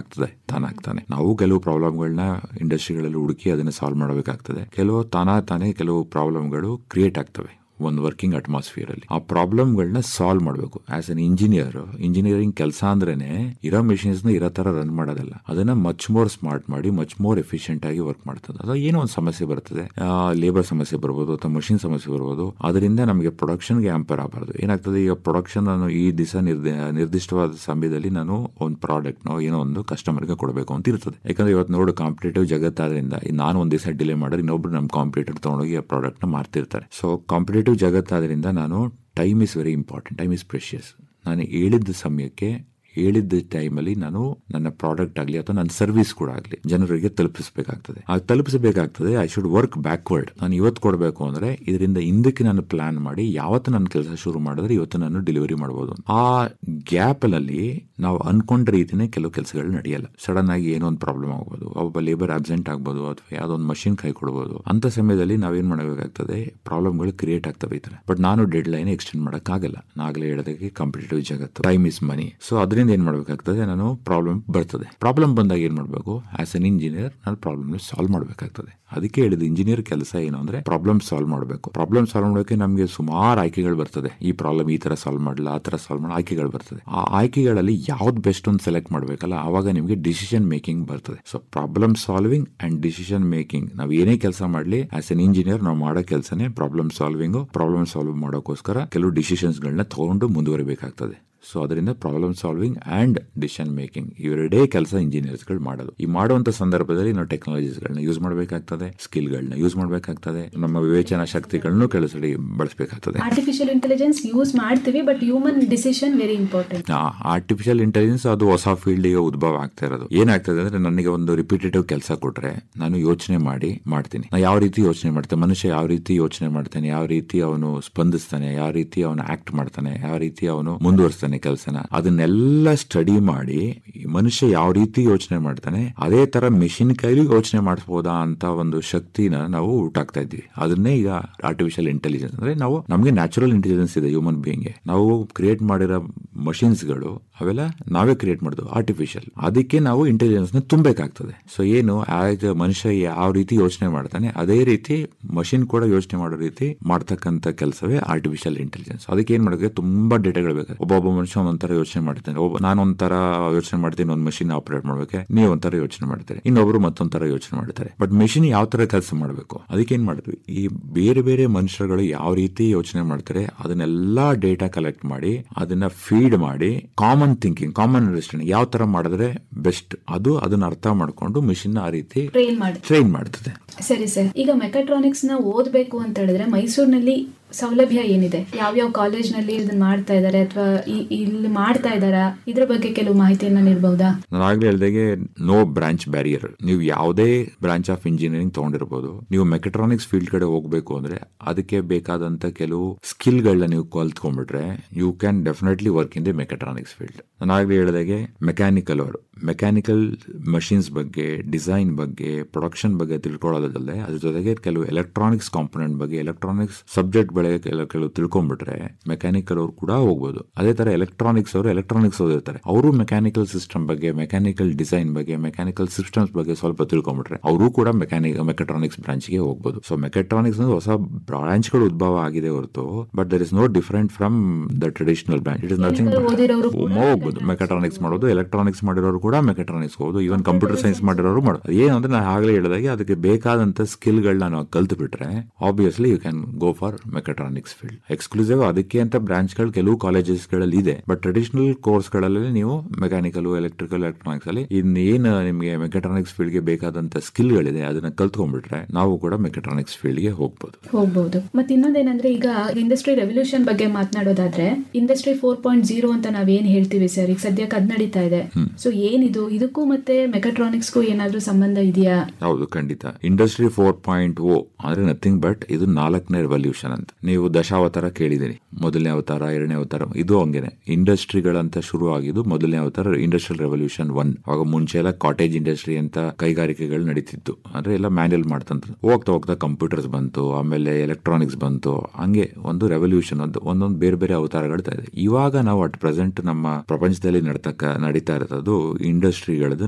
ಆಗ್ತದೆ ತಾನಾಗ್ತಾನೆ ನಾವು ಕೆಲವು ಪ್ರಾಬ್ಲಮ್ಗಳನ್ನ ಇಂಡಸ್ಟ್ರಿಗಳಲ್ಲಿ ಹುಡುಕಿ ಅದನ್ನ ಸಾಲ್ವ್ ಮಾಡಬೇಕಾಗ್ತದೆ ಕೆಲವು ತಾನಾ ತಾನೇ ಕೆಲವು ಪ್ರಾಬ್ಲಮ್ಗಳು ಕ್ರಿಯೇಟ್ ಆಗ್ತವೆ ಒಂದು ವರ್ಕಿಂಗ್ ಅಟ್ಮಾಸ್ಫಿಯರ್ ಅಲ್ಲಿ ಆ ಪ್ರಾಬ್ಲಮ್ಗಳನ್ನ ಸಾಲ್ವ್ ಮಾಡಬೇಕು ಆಸ್ ಅನ್ ಇಂಜಿನಿಯರ್ ಇಂಜಿನಿಯರಿಂಗ್ ಕೆಲಸ ಅಂದ್ರೇನೆ ಇರೋ ಮಿಷಿನ್ಸ್ ನ ಇರೋ ತರ ರನ್ ಮಾಡೋದಲ್ಲ ಅದನ್ನ ಮಚ್ ಮೋರ್ ಸ್ಮಾರ್ಟ್ ಮಾಡಿ ಮಚ್ ಮೋರ್ ಎಫಿಷಿಯಂಟ್ ಆಗಿ ವರ್ಕ್ ಮಾಡ್ತದೆ ಅದು ಏನೋ ಒಂದು ಸಮಸ್ಯೆ ಬರ್ತದೆ ಲೇಬರ್ ಸಮಸ್ಯೆ ಬರ್ಬೋದು ಅಥವಾ ಮಷಿನ್ ಸಮಸ್ಯೆ ಬರ್ಬೋದು ಅದರಿಂದ ನಮಗೆ ಪ್ರೊಡಕ್ಷನ್ಗೆ ಆಂಪರ್ ಆಗಬಾರ್ದು ಏನಾಗ್ತದೆ ಈಗ ಪ್ರೊಡಕ್ಷನ್ ನಾನು ಈ ದಿವಸ ನಿರ್ದಿಷ್ಟವಾದ ಸಮಯದಲ್ಲಿ ನಾನು ಒಂದು ಪ್ರಾಡಕ್ಟ್ ನೋ ಏನೋ ಒಂದು ಕಸ್ಟಮರ್ಗೆ ಕೊಡಬೇಕು ಅಂತ ಇರ್ತದೆ ಯಾಕಂದ್ರೆ ಇವತ್ತು ನೋಡು ಕಾಂಪಿಟೇಟಿವ್ ಜಗತ್ತಾದ್ರಿಂದ ನಾನು ಒಂದು ದಿವಸ ಡಿಲೇ ಮಾಡಿದ್ರೆ ಇನ್ನೊಬ್ರು ನಮ್ಮ ಕಾಂಪಿಟೇಟರ್ ತಗೊಂಡೋಗಿ ಆ ಪ್ರಾಡಕ್ಟ್ ನ ಮಾರ್ತಿರ್ತಾರೆ ಸೊ ಕಾಂಪಿಟೇಟಿವ್ ಜಗತ್ತಾದ್ರಿಂದ ನಾನು time is very important time is precious ನಾನು ಹೇಳಿದ್ದ ಸಮಯಕ್ಕೆ ಹೇಳಿದ್ದ ಟೈಮಲ್ಲಿ ನಾನು ನನ್ನ ಪ್ರಾಡಕ್ಟ್ ಆಗಲಿ ಅಥವಾ ನನ್ನ ಸರ್ವಿಸ್ ಕೂಡ ಆಗಲಿ ಜನರಿಗೆ ತಲುಪಿಸಬೇಕಾಗ್ತದೆ ಆ ತಲುಪಿಸಬೇಕಾಗ್ತದೆ ಐ ಶುಡ್ ವರ್ಕ್ ಬ್ಯಾಕ್ವರ್ಡ್ ನಾನು ಇವತ್ತು ಕೊಡಬೇಕು ಅಂದ್ರೆ ಇದರಿಂದ ಹಿಂದಕ್ಕೆ ನಾನು ಪ್ಲಾನ್ ಮಾಡಿ ಯಾವತ್ತು ನನ್ನ ಕೆಲಸ ಶುರು ಮಾಡಿದ್ರೆ ಇವತ್ತು ನಾನು ಡೆಲಿವರಿ ಮಾಡಬಹುದು ಆ ಗ್ಯಾಪ್ ಅಲ್ಲಿ ನಾವು ಅನ್ಕೊಂಡ ರೀತಿನೇ ಕೆಲವು ಕೆಲಸಗಳು ನಡೆಯಲ್ಲ ಸಡನ್ ಆಗಿ ಏನೋ ಒಂದು ಪ್ರಾಬ್ಲಮ್ ಆಗ್ಬೋದು ಒಬ್ಬ ಲೇಬರ್ ಅಬ್ಸೆಂಟ್ ಆಗ್ಬೋದು ಅಥವಾ ಯಾವ್ದೋ ಒಂದು ಮಷಿನ್ ಕೈ ಕೊಡ್ಬೋದು ಅಂತ ಸಮಯದಲ್ಲಿ ನಾವೇನ್ ಮಾಡಬೇಕಾಗ್ತದೆ ಪ್ರಾಬ್ಲಮ್ಗಳು ಕ್ರಿಯೇಟ್ ಆಗ್ತವೆ ಈ ತರ ಬಟ್ ನಾನು ಡೆಡ್ ಲೈನ್ ಎಕ್ಸ್ಟೆಂಡ್ ಮಾಡಕ್ಕಾಗಲ್ಲ ನಾಗಲೇ ಹೇಳೋದಕ್ಕೆ ಕಾಂಪಿಟೇಟಿವ್ ಜಗತ್ತು ಟೈಮ್ ಇಸ್ ಮನಿ ಸೊ ಅದರಿಂದ ಏನ್ ಮಾಡಬೇಕಾಗ್ತದೆ ನಾನು ಪ್ರಾಬ್ಲಮ್ ಬರ್ತದೆ ಪ್ರಾಬ್ಲಮ್ ಬಂದಾಗ ಏನ್ ಮಾಡಬೇಕು ಆಸ್ ಅನ್ ಇಂಜಿನಿಯರ್ ನಾನು ಪ್ರಾಬ್ಲಮ್ ಸಾಲ್ವ್ ಮಾಡಬೇಕಾಗ್ತದೆ ಅದಕ್ಕೆ ಹೇಳಿದ ಇಂಜಿನಿಯರ್ ಕೆಲಸ ಏನು ಅಂದ್ರೆ ಪ್ರಾಬ್ಲಮ್ ಸಾಲ್ವ್ ಮಾಡಬೇಕು ಪ್ರಾಬ್ಲಮ್ ಸಾಲ್ವ್ ಮಾಡೋಕೆ ನಮಗೆ ಸುಮಾರು ಆಯ್ಕೆಗಳು ಬರ್ತದೆ ಈ ಪ್ರಾಬ್ಲಮ್ ಈ ತರ ಸಾಲ್ವ್ ಮಾಡಲ್ಲ ಆ ತರ ಸಾಲ್ವ್ ಮಾಡೋ ಆಯ್ಕೆಗಳು ಬರ್ತದೆ ಆ ಆಯ್ಕೆಗಳಲ್ಲಿ ಯಾವ್ದು ಬೆಸ್ಟ್ ಒಂದು ಸೆಲೆಕ್ಟ್ ಮಾಡಬೇಕಲ್ಲ ಆವಾಗ ನಿಮಗೆ ಡಿಸಿಷನ್ ಮೇಕಿಂಗ್ ಬರ್ತದೆ so problem solving and decision making ನಾವು ಏನೇ ಕೆಲಸ ಮಾಡಲಿ ಆಸ್ ಎನ್ ಇಂಜಿನಿಯರ್ ನಾವು ಮಾಡೋ ಕೆಲಸನೇ ಪ್ರಾಬ್ಲಮ್ ಸಾಲ್ವಿಂಗ್ ಪ್ರಾಬ್ಲಮ್ ಸಾಲ್ವ್ ಮಾಡೋಕ್ಕೋಸ್ಕರ ಕೆಲವು ಡಿಸಿಷನ್ಸ್ ಗಳನ್ನ ತಗೊಂಡು ಮುಂದುವರಿಬೇಕಾಗ್ತದೆ ಸೊ ಅದರಿಂದ problem solving and decision making ಇವೆರಡೇ ಕೆಲಸ ಇಂಜಿನಿಯರ್ಸ್ ಗಳು ಮಾಡೋದು ಈ ಮಾಡುವಂತ ಸಂದರ್ಭದಲ್ಲಿ ನಾವು ಟೆಕ್ನಾಲಜೀಸ್ ಗಳನ್ನ ಯೂಸ್ ಮಾಡಬೇಕಾಗ್ತದೆ ಸ್ಕಿಲ್ ಗಳನ್ನ ಯೂಸ್ ಮಾಡಬೇಕಾಗ್ತದೆ ನಮ್ಮ ವಿವೇಚನಾ ಶಕ್ತಿಗಳನ್ನು ಕೆಲಸಡಿ ಬಳಸಬೇಕಾಗ್ತದೆ ಆರ್ಟಿಫಿಷಿಯಲ್ ಇಂಟೆಲಿಜೆನ್ಸ್ ಯೂಸ್ ಮಾಡ್ತೀವಿ but human decision very important artificial intelligence ಅದು ಹೊಸ ಫೀಲ್ಡ್ ಗೆ ಉದ್ಭವ ಆಗ್ತಾ ಇರೋದು ಏನಾಗ್ತದೆ ಅಂದ್ರೆ ನನಗೆ ಒಂದು ರಿಪಿಟೇಟಿವ್ ಕೆಲಸ ಕೊಟ್ರೆ ನಾನು ಯೋಚನೆ ಮಾಡಿ ಮಾಡ್ತೀನಿ ನಾ ಯಾವ ರೀತಿ ಯೋಚನೆ ಮಾಡ್ತೇನೆ ಮನುಷ್ಯ ಯಾವ ರೀತಿ ಯೋಚನೆ ಮಾಡ್ತಾನೆ ಯಾವ ರೀತಿ ಅವನು ಸ್ಪಂದಿಸ್ತಾನೆ ಯಾವ ರೀತಿ ಅವನು ಆಕ್ಟ್ ಮಾಡ್ತಾನೆ ಯಾವ ರೀತಿ ಅವನು ಮುಂದುವರಿಸ್ತಾನೆ ಕೆಲಸನ ಅದನ್ನೆಲ್ಲ ಸ್ಟಡಿ ಮಾಡಿ ಈ ಮನುಷ್ಯ ಯಾವ ರೀತಿ ಯೋಚನೆ ಮಾಡ್ತಾನೆ ಅದೇ ತರ ಮೆಷಿನ್ ಕೈಲಿ ಯೋಚನೆ ಮಾಡಿಸಬಹುದಾ ಅಂತ ಒಂದು ಶಕ್ತಿನ ನಾವು ಹುಟ್ಟಾಕ್ತಾ ಇದ್ವಿ ಅದನ್ನೇ ಈಗ ಆರ್ಟಿಫಿಷಿಯಲ್ ಇಂಟೆಲಿಜೆನ್ಸ್ ಅಂದ್ರೆ ನಾವು ನಮಗೆ ನ್ಯಾಚುರಲ್ ಇಂಟೆಲಿಜೆನ್ಸ್ ಇದೆ ಹ್ಯೂಮನ್ ಬೀಯಿಂಗ್ ನಾವು ಕ್ರಿಯೇಟ್ ಮಾಡಿರೋ ಮಷಿನ್ಸ್ ಗಳು ಅವೆಲ್ಲ ನಾವೇ ಕ್ರಿಯೇಟ್ ಮಾಡೋದು ಆರ್ಟಿಫಿಷಿಯಲ್ ಅದಕ್ಕೆ ನಾವು ಇಂಟೆಲಿಜೆನ್ಸ್ ನ ತುಂಬಬೇಕಾಗ್ತದೆ ಸೊ ಏನು ಆಸ್ ಮನುಷ್ಯ ಯಾವ ರೀತಿ ಯೋಚನೆ ಮಾಡ್ತಾನೆ ಅದೇ ರೀತಿ ಮಷಿನ್ ಕೂಡ ಯೋಚನೆ ಮಾಡೋ ರೀತಿ ಮಾಡ್ತಕ್ಕಂಥ ಕೆಲಸವೇ ಆರ್ಟಿಫಿಷಿಯಲ್ ಇಂಟೆಲಿಜೆನ್ಸ್ ಅದಕ್ಕೆ ಏನ್ ಮಾಡೋಕೆ ತುಂಬಾ ಡೇಟಾಗಳು ಬೇಕು ಒಬ್ಬೊಬ್ಬ ಮನುಷ್ಯ ಒಂದೊಂಥರ ಯೋಚನೆ ಮಾಡ್ತಾನೆ ಒಬ್ಬ ನಾನು ಒಂಥರ ಯೋಚನೆ ಮಾಡ್ತೀನಿ ಒಂದು ಮಷಿನ್ ಆಪರೇಟ್ ಮಾಡ್ಬೇಕು ನೀವು ಒಂಥರ ಯೋಚನೆ ಮಾಡ್ತಾರೆ ಇನ್ನೊಬ್ರು ಮತ್ತೊಂಥರ ಯೋಚನೆ ಮಾಡ್ತಾರೆ ಬಟ್ ಮೆಷಿನ್ ಯಾವ ತರ ಕೆಲಸ ಮಾಡಬೇಕು ಅದಕ್ಕೆ ಏನ್ ಮಾಡಿದ್ವಿ ಈ ಬೇರೆ ಬೇರೆ ಮನುಷ್ಯರುಗಳು ಯಾವ ರೀತಿ ಯೋಚನೆ ಮಾಡ್ತಾರೆ ಅದನ್ನೆಲ್ಲಾ ಡೇಟಾ ಕಲೆಕ್ಟ್ ಮಾಡಿ ಅದನ್ನ ಫೀಡ್ ಮಾಡಿ ಕಾಮನ್ ಥಿಂಕಿಂಗ್ ಕಾಮನ್ ಅಂಡರ್ಸ್ಟ್ಯಾಂಡಿಂಗ್ ಯಾವ ತರ ಮಾಡಿದ್ರೆ ಬೆಸ್ಟ್ ಅದು ಅದನ್ನ ಅರ್ಥ ಮಾಡ್ಕೊಂಡು ಮಿಷಿನ್ ಆ ರೀತಿ ಟ್ರೈನ್ ಮಾಡಿ ಟ್ರೈನ್ ಮಾಡ್ತದೆ ಸರಿ ಸರ್ ಈಗ ಮೆಕಾಟ್ರಾನಿಕ್ಸ್ ನ ಓದ್ಬೇಕು ಅಂತ ಹೇಳಿದ್ರೆ ಮೈಸೂರಿನಲ್ಲಿ ಸೌಲಭ್ಯ ಏನಿದೆ ಯಾವ್ಯಾವ ಕಾಲೇಜ್ನಲ್ಲಿ ಇದನ್ನ ಮಾಡ್ತಾ ಇದ್ದಾರೆ ಅಥವಾ ಇಲ್ಲಿ ಮಾಡ್ತಾ ಇದ್ದಾರಾ ಇದ್ರ ಬಗ್ಗೆ ಕೆಲವು ಮಾಹಿತಿಯನ್ನ ನೀಡಬಹುದಾ ನಾನು ಆಗ್ಲೇ ಹೇಳ್ದಾಗೆ ನೋ ಬ್ರಾಂಚ್ ಬ್ಯಾರಿಯರ್ ನೀವು ಯಾವುದೇ ಬ್ರಾಂಚ್ ಆಫ್ ಇಂಜಿನಿಯರಿಂಗ್ ತಗೊಂಡಿರ್ಬೋದು ನೀವು ಮೆಕಟ್ರಾನಿಕ್ಸ್ ಫೀಲ್ಡ್ ಕಡೆ ಹೋಗ್ಬೇಕು ಅಂದ್ರೆ ಅದಕ್ಕೆ ಬೇಕಾದಂತ ಕೆಲವು ಸ್ಕಿಲ್ ಗಳನ್ನ ನೀವು ಕಲ್ತ್ಕೊಂಡ್ಬಿಟ್ರೆ you can definitely work in the mechatronics field ನಾನು ಆಗ್ಲೇ ಹೇಳಿದಾಗೆ ಮೆಕ್ಯಾನಿಕಲ್ ಅವರು ಮೆಕ್ಯಾನಿಕಲ್ ಮಷಿನ್ಸ್ ಬಗ್ಗೆ ಡಿಸೈನ್ ಬಗ್ಗೆ ಪ್ರೊಡಕ್ಷನ್ ಬಗ್ಗೆ ತಿಳ್ಕೊಳ್ಳೋದಲ್ಲದೆ ಅದ್ರ ಜೊತೆಗೆ ಕೆಲವು ಎಲೆಕ್ಟ್ರಾನಿಕ್ಸ್ ಕಾಂಪೊನೆಂಟ್ ಬಗ್ಗೆ ಎಲೆಕ್ಟ್ರಾನಿಕ್ಸ್ ಸಬ್ಜೆಕ್ಟ್ ಬೆಳೆ ಕೆಲವು ತಿಳ್ಕೊಂಡ್ಬಿಟ್ರೆ ಮೆಕ್ಯಾನಿಕಲ್ ಅವರು ಕೂಡ ಹೋಗ್ಬೋದು ಅದೇ ತರ ಎಲೆಕ್ಟ್ರಾನಿಕ್ಸ್ ಅವರು ಎಲೆಕ್ಟ್ರಾನಿಕ್ಸ್ ಓದಿರ್ತಾರೆ ಅವರು ಮೆಕ್ಯಾನಿಕಲ್ ಸಿಸ್ಟಮ್ ಬಗ್ಗೆ ಮೆಕ್ಯಾನಿಕಲ್ ಡಿಸೈನ್ ಬಗ್ಗೆ ಮೆಕ್ಯಾನಿಕಲ್ ಸಿಸ್ಟಮ್ಸ್ ಬಗ್ಗೆ ಸ್ವಲ್ಪ ತಿಳ್ಕೊಂಡ್ಬಿಟ್ರೆ ಅವರು ಕೂಡ ಮೆಕ್ಯಾನಿಕ್ ಮೆಕಟ್ರಾನಿಕ್ಸ್ ಬ್ರಾಂಚ್ಗೆ ಹೋಗ್ಬೋದು ಸೊ ಮೆಕಟ್ರಾನಿಕ್ಸ್ ಅಂದ್ರೆ ಹೊಸ ಬ್ರಾಂಚ್ಗಳು ಉದ್ಭವ ಆಗಿದೆ ಹೊರತು but there is no different from the traditional branch it is nothing ಓದಿರೋರು ಹೋಗ್ಬೋದು ಮೆಕಟ್ರಾನಿಕ್ಸ್ ಮಾಡೋದು ಎಲೆಕ್ಟ್ರಾನಿಕ್ಸ್ ಮಾಡಿರೋರು ಕೂಡ ಮೆಕಟ್ರಾನಿಕ್ಸ್ ಹೋಗೋದು ಈವನ್ ಕಂಪ್ಯೂಟರ್ ಸೈನ್ಸ್ ಮಾಡಿರೋರು ಮಾಡೋದು ಏನಂದ್ರೆ ನಾನು ಆಗಲೇ ಹೇಳಿದಾಗೆ ಅದಕ್ಕೆ ಬೇಕಾದಂತ ಸ್ಕಿಲ್ ಗಳನ್ನ ನಾವು ಕಲ್ತು ಬಿಟ್ರೆ obviously you can go for mechatronics field exclusive ಅದಕ್ಕೆ ಅಂತ ಬ್ರಾಂಚ್ ಗಳು ಕೆಲವು ಕಾಲೇಜಸ್ ಗಳಲ್ಲಿ ಇದೆ ಬಟ್ ಟ್ರೆಡಿಷನಲ್ ಕೋರ್ಸ್ ಗಳಲ್ಲಿ ನೀವು ಮೆಕ್ಯಾನಿಕಲ್ ಎಲೆಕ್ಟ್ರಿಕಲ್ ಎಲೆಕ್ಟ್ರಾನಿಕ್ಸ್ ಅಲ್ಲಿ ಇನ್ನೇನು ನಿಮಗೆ ಮೆಕಟ್ರಾನಿಕ್ಸ್ ಫೀಲ್ಡ್ ಗೆ ಬೇಕಾದಂತ ಸ್ಕಿಲ್ ಗಳಿದೆ ಅದನ್ನ ಕಲ್ತ್ಕೊಂಡ್ಬಿಟ್ರೆ ನಾವು ಕೂಡ ಮೆಕಟ್ರಾನಿಕ್ಸ್ ಫೀಲ್ಡ್ ಗೆ ಹೋಗ್ಬೋದು ಹೋಗ್ಬಹುದು ಮತ್ತೆ ಇನ್ನೊಂದೇನಂದ್ರೆ ಈಗ ಇಂಡಸ್ಟ್ರಿ ರೆವಲ್ಯೂಷನ್ ಬಗ್ಗೆ ಮಾತನಾಡೋದಾದ್ರೆ ಇಂಡಸ್ಟ್ರಿ ಫೋರ್ ಪಾಯಿಂಟ್ ಜೀರೋ ಅಂತ ನಾವೇನ್ ಹೇಳ್ತೀವಿ ಸರ್ ಈಗ ಸದ್ಯಕ್ಕೆ ಅದ್ ನಡೀತಾ ಇದೆ ಸೊ ಏನಿದು ಇದಕ್ಕೂ ಮತ್ತೆ ಮೆಕಟ್ರಾನಿಕ್ಸ್ಗೂ ಏನಾದ್ರೂ ಸಂಬಂಧ ಇದೆಯಾ ಹೌದು ಖಂಡಿತ ಇಂಡಸ್ಟ್ರಿ ಫೋರ್ ಪಾಯಿಂಟ್ ಓ ಅಂದ್ರೆ ನಥಿಂಗ್ ಬಟ್ ಇದು ನಾಲ್ಕನೇ ರೆವಲ್ಯೂಷನ್ ಅಂತ ನೀವು ದಶಾವತಾರ ಕೇಳಿದಿರಿ ಮೊದಲನೇ ಅವತಾರ ಎರಡನೇ ಅವತಾರ ಇದು ಹಂಗೇನೆ ಇಂಡಸ್ಟ್ರಿಗಳಂತ ಶುರು ಆಗಿದ್ದು ಮೊದಲನೇ ಅವತಾರ ಇಂಡಸ್ಟ್ರಿಯಲ್ ರೆವಲ್ಯೂಷನ್ ಒನ್ ಅವಾಗ ಮುಂಚೆ ಎಲ್ಲ ಕಾಟೇಜ್ ಇಂಡಸ್ಟ್ರಿ ಅಂತ ಕೈಗಾರಿಕೆಗಳು ನಡೀತಿತ್ತು ಅಂದ್ರೆ ಎಲ್ಲ ಮ್ಯಾನ್ಯಲ್ ಮಾಡ್ತಂತ ಹೋಗ್ತಾ ಹೋಗ್ತಾ ಕಂಪ್ಯೂಟರ್ಸ್ ಬಂತು ಆಮೇಲೆ ಎಲೆಕ್ಟ್ರಾನಿಕ್ಸ್ ಬಂತು ಹಂಗೆ ಒಂದು ರೆವಲ್ಯೂಷನ್ ಒಂದು ಒಂದೊಂದು ಬೇರೆ ಬೇರೆ ಅವತಾರಗಳು ಇದೆ ಇವಾಗ ನಾವು ಅಟ್ ಪ್ರೆಸೆಂಟ್ ನಮ್ಮ ಪ್ರಪಂಚದಲ್ಲಿ ನಡ್ತಕ್ಕ ನಡೀತಾ ಇರೋದು ಇಂಡಸ್ಟ್ರಿಗಳದ್ದು